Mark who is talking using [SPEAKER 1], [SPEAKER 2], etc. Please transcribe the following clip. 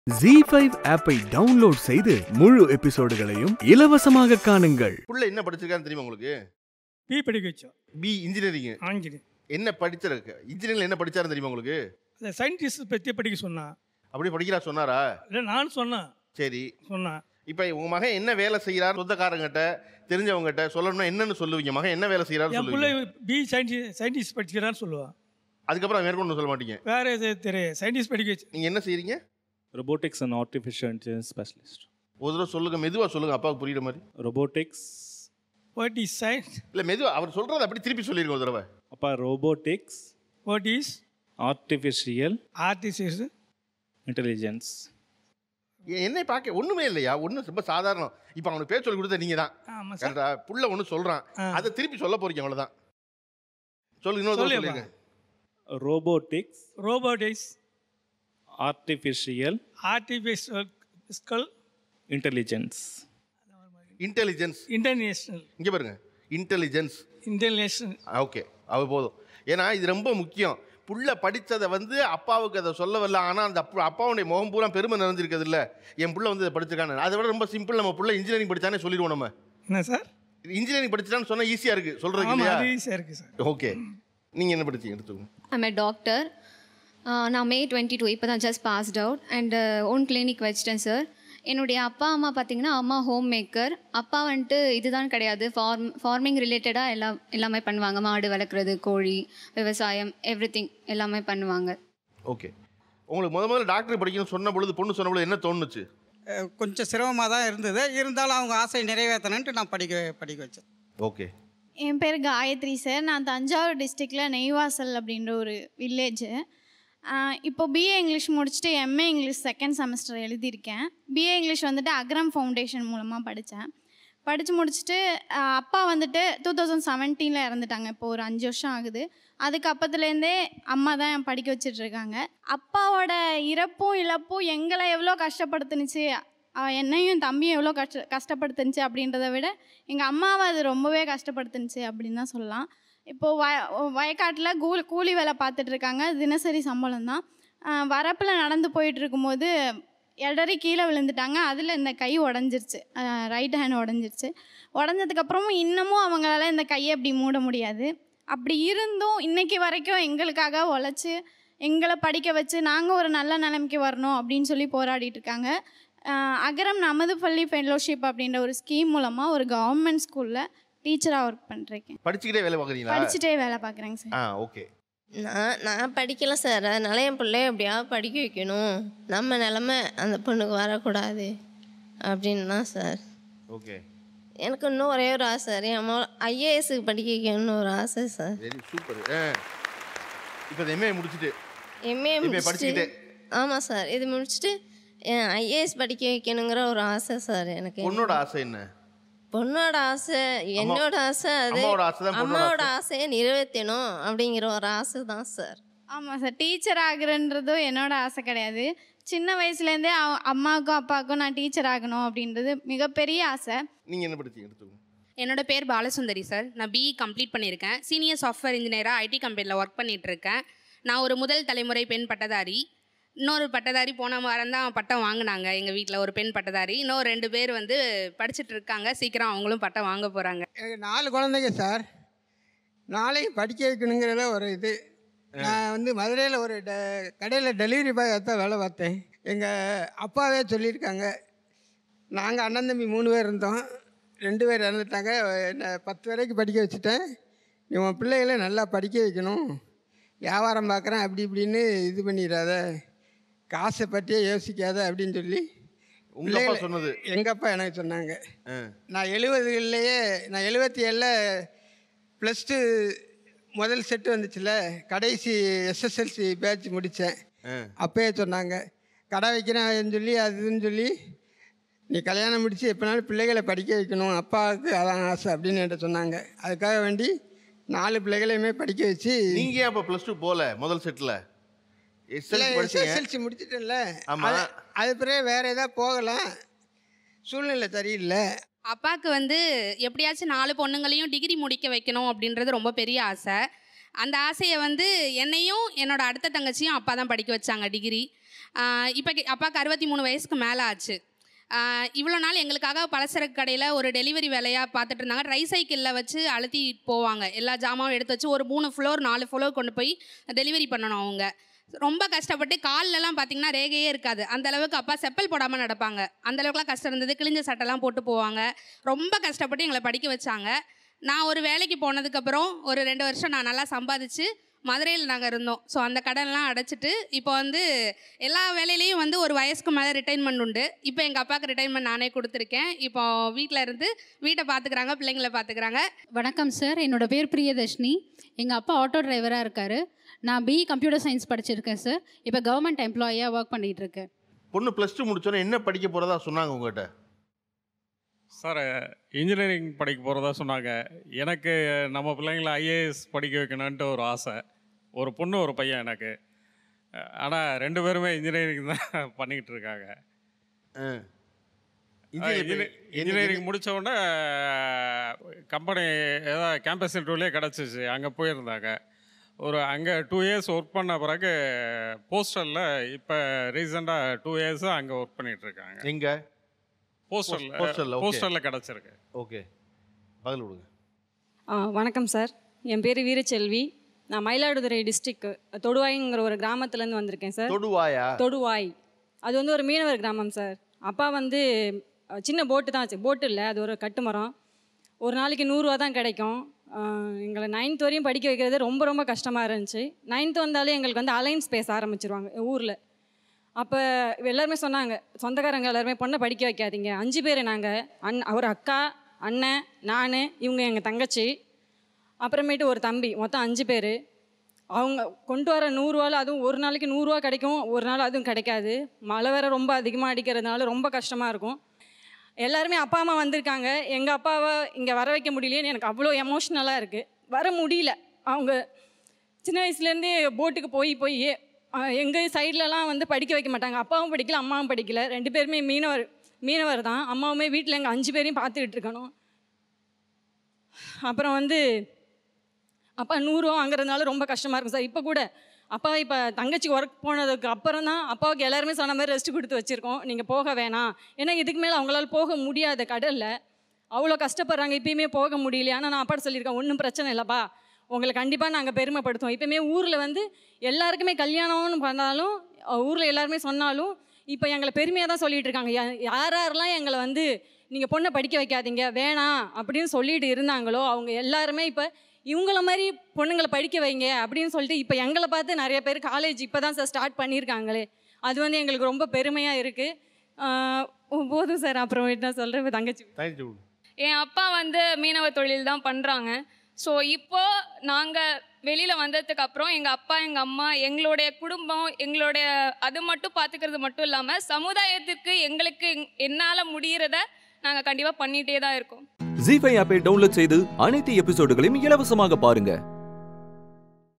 [SPEAKER 1] G five ஆப்பை download செய்து முழு எபிசோடுகளையும் இலவசமாக காணுங்கள்
[SPEAKER 2] புள்ள என்ன படிச்சிருக்கான்னு தெரியுமா உங்களுக்கு
[SPEAKER 3] பி படிக்க வச்சோம்
[SPEAKER 2] பி இன்ஜினியரிங்
[SPEAKER 3] ஆங்கிலம்
[SPEAKER 2] என்ன படிச்சிருக்கு இன்ஜினியரிங்ல என்ன படிச்சாருன்னு தெரியுமா உங்களுக்கு
[SPEAKER 3] அந்த சயின்டிஸ்ட் பற்றி படிக்க சொன்னான்
[SPEAKER 2] அப்படி படிக்கிறா சொன்னாரா
[SPEAKER 3] இல்லை நான் சொன்னேன்
[SPEAKER 2] சரி
[SPEAKER 3] சொன்னான்
[SPEAKER 2] இப்போ உங்க மகன் என்ன வேலை செய்யறாரு சொந்தக்காரங்கிட்ட தெரிஞ்சவங்ககிட்ட சொல்லணும்னா என்னன்னு சொல்லுவீங்க மகன் என்ன வேலை செய்யறாரு
[SPEAKER 3] என் பிள்ளை
[SPEAKER 2] சொல்லுவீங்க
[SPEAKER 3] பி சயின்டிஸ்ட் சயின்டிஸ்ட் படிக்கிறான்னு சொல்லுவான்
[SPEAKER 2] அதுக்கப்புறம் மேற்கொண்டு சொல்ல மாட்டீங்க
[SPEAKER 3] வேற எது தெரியும் சயின்டிஸ்ட் படிக்க வச்சு
[SPEAKER 2] நீங்க என்ன செய்றீங்க
[SPEAKER 4] robotics and artificial intelligence specialist.
[SPEAKER 2] ஒரு தடவை சொல்லுங்க மெதுவா சொல்லுங்க அப்பாவுக்கு புரியுற மாதிரி
[SPEAKER 4] Robotics,
[SPEAKER 3] வாட் இஸ் சயின்ஸ்
[SPEAKER 2] இல்ல மெதுவா அவர் சொல்றதை அப்படி திருப்பி சொல்லிருங்க ஒரு தடவை
[SPEAKER 4] அப்பா robotics,
[SPEAKER 3] what is
[SPEAKER 4] artificial
[SPEAKER 3] artist
[SPEAKER 4] intelligence.
[SPEAKER 2] எ- என்னை பார்க்க ஒண்ணுமே இல்லையா ஒண்ணு ரொம்ப சாதாரணம் இப்போ அவனுக்கு பேர் சொல்லி கொடுத்த நீங்க தான்
[SPEAKER 3] ஆமாம் சார்
[SPEAKER 2] கரெக்டா புள்ள ஒண்ணு சொல்றான்
[SPEAKER 3] ஆ.
[SPEAKER 2] அதை திருப்பி சொல்ல போறீங்க அவ்வளவுதான் சொல்லுங்க இன்னொரு தடவை
[SPEAKER 3] சொல்லுப்பா.
[SPEAKER 2] சொல்லுங்க
[SPEAKER 4] Robotics,
[SPEAKER 3] robotics
[SPEAKER 4] artificial
[SPEAKER 3] artificial
[SPEAKER 4] intelligence.
[SPEAKER 2] Intelligence
[SPEAKER 3] international
[SPEAKER 2] இங்க பாருங்க இன்டெலிஜென்ஸ்
[SPEAKER 3] இன்டர்நேஷ்னல்
[SPEAKER 2] ஓகே அது போதும் ஏன்னா இது ரொம்ப முக்கியம் புள்ள படித்ததை வந்து அப்பாவுக்கு அதை சொல்ல வரல ஆனால் அந்த அப்பா அப்பாவுடைய முகம் பூரா பெருமை நிறைஞ்சிருக்குது இல்லை என் புள்ள வந்து இதை படிச்சிருக்கான்னு அதை விட ரொம்ப சிம்பிள் நம்ம புள்ள இன்ஜினியரிங் படித்தானே சொல்லிடுவோம் நம்ம
[SPEAKER 3] என்ன சார்
[SPEAKER 2] இன்ஜினியரிங் படிச்சிட்டான்னு சொன்னால் ஈஸியாக இருக்குது சொல்கிறதுக்கு
[SPEAKER 3] ஆமாம்
[SPEAKER 2] இல்லையா
[SPEAKER 3] அது ஈஸியாக இருக்குது சார்
[SPEAKER 2] ஓகே நீங்கள் என்ன படிச்சீங்க எடுத்துக்கோங்க
[SPEAKER 5] ஐம் a டாக்டர் நான் மே டுவெண்ட்டி டூ இப்போ தான் just passed out and own clinic வச்சிட்டேன் சார் என்னுடைய அப்பா அம்மா பார்த்தீங்கன்னா அம்மா ஹோம் மேக்கர் அப்பா வந்துட்டு இதுதான் கிடையாது ஃபார்ம் ஃபார்மிங் ரிலேட்டடாக எல்லாம் எல்லாமே பண்ணுவாங்க மாடு வளர்க்குறது கோழி விவசாயம் எவ்ரி எல்லாமே பண்ணுவாங்க
[SPEAKER 2] ஓகே உங்களுக்கு முத முதல்ல டாக்டர் படிக்கணும்னு சொன்ன பொழுது பொண்ணு சொன்ன பொழுது என்ன தோணுச்சு
[SPEAKER 6] அஹ் கொஞ்சம் சிரமமாக தான் இருந்தது இருந்தாலும் அவங்க ஆசை நிறைவேற்றணுன்ட்டு நான் படிக்க படிக்க வச்சேன்
[SPEAKER 2] ஓகே
[SPEAKER 7] என் பேர் காயத்ரி சார் நான் தஞ்சாவூர் டிஸ்ட்ரிக்டில் நெய்வாசல் அப்படின்ற ஒரு வில்லேஜு இப்போ பிஏ இங்கிலீஷ் முடிச்சுட்டு எம்ஏ இங்கிலீஷ் செகண்ட் செமஸ்டர் எழுதியிருக்கேன் பிஏ இங்கிலீஷ் வந்துட்டு அக்ரம் ஃபவுண்டேஷன் மூலமாக படித்தேன் படித்து முடிச்சுட்டு ஆஹ், அப்பா வந்துட்டு டூ தௌசண்ட் செவன்டீனில் இறந்துட்டாங்க இப்போ ஒரு அஞ்சு வருஷம் ஆகுது அதுக்கு அப்பத்துலேருந்தே அம்மா தான் படிக்க வச்சிட்டு இருக்காங்க அப்பாவோட இறப்பும் இழப்பும் எங்களை எவ்வளோ கஷ்டப்படுத்துனுச்சு ஆஹ், என்னையும் என் தம்பியும் எவ்வளோ கஷ்ட கஷ்டப்படுத்துனுச்சு அப்படின்றத விட எங்கள் அம்மாவை அது ரொம்பவே கஷ்டப்படுத்துனுச்சு அப்படின்னு தான் சொல்லலாம் இப்போது வய வயக்காட்டில் கூலி கூலி வேலை பார்த்துட்டு இருக்காங்க தினசரி சம்பளம் தான் வரப்பில் நடந்து போயிட்டு இருக்கும்போது இடறி கீழே விழுந்துட்டாங்க அதில் இந்த கை உடஞ்சிருச்சு ரைட் ஹேண்ட் உடஞ்சிருச்சு உடஞ்சதுக்கப்புறமும் இன்னமும் அவங்களால இந்த கையை அப்படி மூட முடியாது அப்படி இருந்தும் இன்னைக்கு வரைக்கும் எங்களுக்காக உழைச்சி எங்களை படிக்க வச்சு நாங்கள் ஒரு நல்ல நிலைமைக்கு வரணும் அப்படின்னு சொல்லி போராடிட்டு இருக்காங்க ஆஹ் அகரம் நமது பள்ளி ஃபெல்லோஷிப் அப்படின்ற ஒரு ஸ்கீம் மூலமாக ஒரு கவர்மெண்ட் ஸ்கூலில் டீச்சராக ஒர்க் பண்ணுறேன்
[SPEAKER 2] படிச்சுக்கிட்டே வேலை பார்க்குறீங்களா
[SPEAKER 7] படிச்சுட்டே வேலை பார்க்குறேங்க சார்
[SPEAKER 2] ஆ ஓகே
[SPEAKER 8] நான் நான் படிக்கல சார் அதனால என் பிள்ளைய எப்படியாவது படிக்க வைக்கணும் நம்ம நிலமை அந்த பொண்ணுக்கு வரக்கூடாது அப்படின்னு தான் சார்
[SPEAKER 2] ஓகே
[SPEAKER 8] எனக்கு இன்னும் ஒரே ஒரு ஆசை சார் என் ஐஏஎஸ்க்கு படிக்க வைக்கணும்னு ஒரு ஆசை சார்
[SPEAKER 2] வெரி சூப்பர் ஆ இப்போ எம்ஏ முடிச்சுட்டு
[SPEAKER 8] எம்ஏ
[SPEAKER 2] MA
[SPEAKER 8] முடிச்சுட்டு
[SPEAKER 2] படிச்சுக்கிட்டே?
[SPEAKER 8] ஆமாம் சார் இது முடிச்சுட்டு ஐஏஎஸ் படிக்க வைக்கணுங்கிற ஒரு ஆசை சார் எனக்கு
[SPEAKER 2] பொண்ணோட ஆசை என்ன
[SPEAKER 8] பொண்ணோட ஆசை என்னோட ஆசை அது
[SPEAKER 2] அம்மாவோட ஆசை தான் பொண்ணோட
[SPEAKER 8] அம்மாவோட
[SPEAKER 2] ஆசை.
[SPEAKER 8] ஆசையை நிறைவேற்றணும் அப்படிங்கிற ஒரு ஆசை தான் சார்
[SPEAKER 7] ஆமாம் சார் டீச்சர் ஆகுறன்றதும் என்னோட ஆசை கிடையாது சின்ன வயசுலேருந்தே அவ- அம்மாவுக்கும் அப்பாவுக்கும் நான் டீச்சர் ஆகணும் அப்படின்றது மிகப்பெரிய ஆசை
[SPEAKER 2] நீங்கள் என்ன படிச்சீங்க எடுத்துக்கோங்க
[SPEAKER 9] என்னோட பேர் பாலசுந்தரி சார் நான் பிஇ கம்ப்ளீட் பண்ணியிருக்கேன் சீனியர் சாஃப்ட்வேர் இன்ஜினியராக ஐடி கம்பெனியில் ஒர்க் பண்ணிட்டு இருக்கேன் நான் ஒரு முதல் தலைமுறை பெண் பட்டதாரி இன்னொரு பட்டதாரி போன வாரம் தான் பட்டம் வாங்கினாங்க எங்கள் வீட்டில் ஒரு பெண் பட்டதாரி இன்னும் ரெண்டு பேர் வந்து படிச்சுட்டு இருக்காங்க சீக்கிரம் அவங்களும் பட்டம் வாங்க போகிறாங்க
[SPEAKER 6] எனக்கு நாலு குழந்தைங்க சார் நாளைக்கு படிக்க வைக்கணுங்கிறத ஒரு இது நான் வந்து மதுரையில் ஒரு ட கடையில் டெலிவரி பாய் தான் வேலை பார்த்தேன் எங்கள் அப்பாவே சொல்லியிருக்காங்க நாங்கள் அண்ணன் தம்பி மூணு பேர் இருந்தோம் ரெண்டு பேர் இறந்துட்டாங்க என்னை பத்து வரைக்கும் படிக்க வச்சுட்டேன் நீ உன் பிள்ளைகளை நல்லா படிக்க வைக்கணும் வியாபாரம் பார்க்குறேன் அப்படி இப்படின்னு இது பண்ணிடாத காசை பற்றியே யோசிக்காத அப்படின்னு சொல்லி
[SPEAKER 2] உங்க அப்பா சொன்னது
[SPEAKER 6] எங்கள் அப்பா எனக்கு சொன்னாங்க
[SPEAKER 2] ஆ
[SPEAKER 6] நான் எழுபதுகள்லையே நான் எழுபத்தி ஏழில் ப்ளஸ் டூ முதல் செட்டு வந்துச்சுல கடைசி எஸ்எஸ்எல்சி பேட்ச் முடித்தேன்
[SPEAKER 2] ஆ
[SPEAKER 6] அப்பயே சொன்னாங்க கடை வைக்கிறேன்னு சொல்லி அதுன்னு சொல்லி நீ கல்யாணம் முடித்து எப்போனாலும் பிள்ளைகளை படிக்க வைக்கணும் அப்பாவுக்கு அதான் ஆசை அப்படின்னு என்கிட்ட சொன்னாங்க அதுக்காக வேண்டி நாலு பிள்ளைகளையுமே படிக்க வச்சு
[SPEAKER 2] நீங்க ஏன் அப்போ ப்ளஸ் டூ போகல முதல் செட்டில் எஸ்எல்சி படிச்சீங்க
[SPEAKER 6] எஸ்எஸ்எல்சி முடிச்சிட்டேன்ல
[SPEAKER 2] ஆமா.
[SPEAKER 6] அது- அது பிறகு வேறு ஏதாவது போகலாம் சூழ்நிலை சரியில்லை
[SPEAKER 9] அப்பாவுக்கு வந்து எப்படியாச்சும் நாலு பொண்ணுங்களையும் டிகிரி முடிக்க வைக்கணும் அப்படின்றது ரொம்ப பெரிய ஆசை அந்த ஆசையை வந்து என்னையும் என்னோட அடுத்த தங்கச்சியும் அப்பா தான் படிக்க வச்சாங்க டிகிரி இப்போ அப்பாவுக்கு அறுபத்தி மூணு வயசுக்கு மேலே ஆச்சு இவ்வளோ நாள் எங்களுக்காக பலசரக்கு கடையில் ஒரு டெலிவரி வேலையாக பார்த்துட்டு இருந்தாங்க ட்ரை சைக்கிளில் வச்சு அழுத்தி போவாங்க எல்லா ஜாமாவும் எடுத்து வச்சு ஒரு மூணு ஃப்ளோர் நாலு ஃப்ளோர் கொண்டு போய் டெலிவரி பண்ணணும் அவங்க ரொம்ப கஷ்டப்பட்டு கால்லலாம் பார்த்தீங்கன்னா ரேகையே இருக்காது அந்த அளவுக்கு அப்பா செப்பல் போடாமல் நடப்பாங்க அந்த அளவுக்குலாம் கஷ்டம் இருந்தது கிழிஞ்ச சட்டைலாம் போட்டு போவாங்க ரொம்ப கஷ்டப்பட்டு எங்களை படிக்க வச்சாங்க நான் ஒரு வேலைக்கு போனதுக்கப்புறம் ஒரு ரெண்டு வருஷம் நான் நல்லா சம்பாதிச்சு மதுரையில் நாங்கள் இருந்தோம் ஸோ அந்த கடன்லாம் அடைச்சிட்டு இப்போ வந்து எல்லா வேலையிலையும் வந்து ஒரு வயசுக்கு மேலே ரிட்டைன்மெண்ட் உண்டு இப்போ எங்கள் அப்பாவுக்கு ரிட்டைன்மெண்ட் நானே கொடுத்துருக்கேன் இப்போ வீட்டில் இருந்து வீட்டை பார்த்துக்கிறாங்க பிள்ளைங்களை பார்த்துக்கிறாங்க
[SPEAKER 10] வணக்கம் சார் என்னோட பேர் பிரியதர்ஷினி எங்கள் அப்பா ஆட்டோ டிரைவராக இருக்கார் நான் பிஇ கம்ப்யூட்டர் சயின்ஸ் படிச்சிருக்கேன் சார் இப்போ கவர்மெண்ட் எம்ப்ளாயியாக ஒர்க் பண்ணிகிட்டு இருக்கேன்
[SPEAKER 2] பொண்ணு ப்ளஸ் டூ முடிச்சோன்னே என்ன படிக்க போகிறதா சொன்னாங்க உங்கள்கிட்ட
[SPEAKER 11] சார் இன்ஜினியரிங் படிக்க போகிறதா சொன்னாங்க எனக்கு நம்ம பிள்ளைங்கள ஐஏஎஸ் படிக்க வைக்கணுன்ட்டு ஒரு ஆசை ஒரு பொண்ணு ஒரு பையன் எனக்கு ஆனால் ரெண்டு பேருமே இன்ஜினியரிங் தான் பண்ணிக்கிட்டு இருக்காங்க
[SPEAKER 2] Engineering-
[SPEAKER 11] இன்ஜினியரிங் முடிச்ச உடனே கம்பெனி ஏதாவது கேம்பஸ் இன்டர்வியூலே கிடச்சிச்சு அங்கே போயிருந்தாங்க ஒரு அங்கே டூ இயர்ஸ் ஒர்க் பண்ண பிறகு போஸ்டரில் இப்போ ரீசெண்டாக டூ இயர்ஸாக அங்கே ஒர்க் பண்ணிகிட்டு இருக்காங்க
[SPEAKER 2] எங்கே
[SPEAKER 11] போஸ்டரில்
[SPEAKER 2] போஸ்டரில்
[SPEAKER 11] போஸ்டரில் கிடச்சிருக்கு
[SPEAKER 2] ஓகே பதில் கொடுங்க
[SPEAKER 12] ஆ, வணக்கம் சார் என் பேர் வீரச்செல்வி நான் மயிலாடுதுறை டிஸ்ட்ரிக் தொடுவாய்ங்கிற ஒரு கிராமத்துலேருந்து வந்திருக்கேன் சார்
[SPEAKER 2] தொடுவாயா?
[SPEAKER 12] தொடுவாய் அது வந்து ஒரு மீனவர் கிராமம் சார் அப்பா வந்து அ, சின்ன போட்டு தான் வச்சு போட்டு இல்லை அது ஒரு கட்டுமரம் ஒரு நாளைக்கு நூறுரூவா தான் கிடைக்கும் ஆ, எங்களை நைன்த் வரையும் படிக்க வைக்கிறது ரொம்ப ரொம்ப கஷ்டமாக இருந்துச்சு நைன்த் வந்தாலே எங்களுக்கு வந்து அலைன்ஸ் பேச ஆரம்பிச்சிருவாங்க ஊரில் அப்போ எல்லாருமே சொன்னாங்க சொந்தக்காரங்க எல்லாருமே பொண்ணை படிக்க வைக்காதீங்க அஞ்சு பேர் நாங்கள் அண் ஒரு அக்கா அண்ணன் நான் இவங்க எங்கள் தங்கச்சி அப்புறமேட்டு ஒரு தம்பி மொத்தம் அஞ்சு பேர் அவங்க கொண்டு வர நூறுரூவாவில் அதுவும் ஒரு நாளைக்கு நூறுரூவா கிடைக்கும் ஒரு நாள் அதுவும் கிடைக்காது மழை வேற ரொம்ப அதிகமாக அடிக்கிறதுனால ரொம்ப கஷ்டமாக இருக்கும் எல்லாருமே அப்பா அம்மா வந்திருக்காங்க எங்கள் அப்பாவை இங்கே வர வைக்க முடியலையேன்னு எனக்கு அவ்வளோ எமோஷ்னலாக இருக்குது வர முடியல அவங்க சின்ன வயசுலேருந்தே போட்டுக்கு போய் போய் எங்கள் சைட்லலாம் வந்து படிக்க வைக்க மாட்டாங்க அப்பாவும் படிக்கல அம்மாவும் படிக்கல ரெண்டு பேருமே மீனவர் மீனவர் தான் அம்மாவுமே வீட்டில் எங்கள் அஞ்சு பேரையும் பார்த்துக்கிட்டு இருக்கணும் அப்புறம் வந்து அப்பா நூறுரூவா வாங்குறதுனால ரொம்ப கஷ்டமாக இருக்கும் சார் இப்போ கூட அப்பா இப்போ தங்கச்சி ஒர்க் போனதுக்கு அப்புறம் தான் அப்பாவுக்கு எல்லாருமே சொன்ன மாதிரி ரெஸ்ட் கொடுத்து வச்சுருக்கோம் நீங்கள் போக வேணாம் ஏன்னா இதுக்கு மேலே அவங்களால போக முடியாத கடலில் அவ்வளோ கஷ்டப்படுறாங்க இப்பயுமே போக முடியல ஆனால் நான் அப்பாட்ட சொல்லியிருக்கேன் ஒன்றும் பிரச்சனை இல்லைப்பா உங்களை கண்டிப்பாக நாங்கள் பெருமைப்படுத்துவோம் இப்போயுமே ஊரில் வந்து எல்லாருக்குமே கல்யாணம்னு பண்ணாலும் ஊரில் எல்லாருமே சொன்னாலும் இப்போ எங்களை பெருமையாக தான் சொல்லிட்டு இருக்காங்க யா- யார் யாரெல்லாம் எங்களை வந்து நீங்கள் பொண்ணை படிக்க வைக்காதீங்க வேணாம் அப்படின்னு சொல்லிட்டு இருந்தாங்களோ அவங்க எல்லாருமே இப்போ இவங்கள மாதிரி பொண்ணுங்களை படிக்க வைங்க அப்படின்னு சொல்லிட்டு இப்போ எங்களை பார்த்து நிறைய பேர் காலேஜ் இப்போ தான் சார் ஸ்டார்ட் பண்ணியிருக்காங்களே அது வந்து எங்களுக்கு ரொம்ப பெருமையாக இருக்குது போதும் சார் அப்புறம் என்ன சொல்கிறேன் தங்கச்சி
[SPEAKER 2] தேங்க்யூ
[SPEAKER 13] என் அப்பா வந்து மீனவ தொழில் தான் பண்ணுறாங்க ஸோ இப்போ நாங்கள் வெளியில் வந்ததுக்கு அப்புறம் எங்கள் அப்பா எங்கள் அம்மா எங்களுடைய குடும்பம் எங்களுடைய அது மட்டும் பார்த்துக்கிறது மட்டும் இல்லாமல் சமுதாயத்துக்கு எங்களுக்கு என்னால் முடிகிறத நாங்கள் கண்டிப்பாக பண்ணிகிட்டே தான் இருக்கோம்
[SPEAKER 14] ஜி ஃபைவ் ஆப்பை டவுன்லோட் செய்து அனைத்து எபிசோடுகளையும் இலவசமாக பாருங்க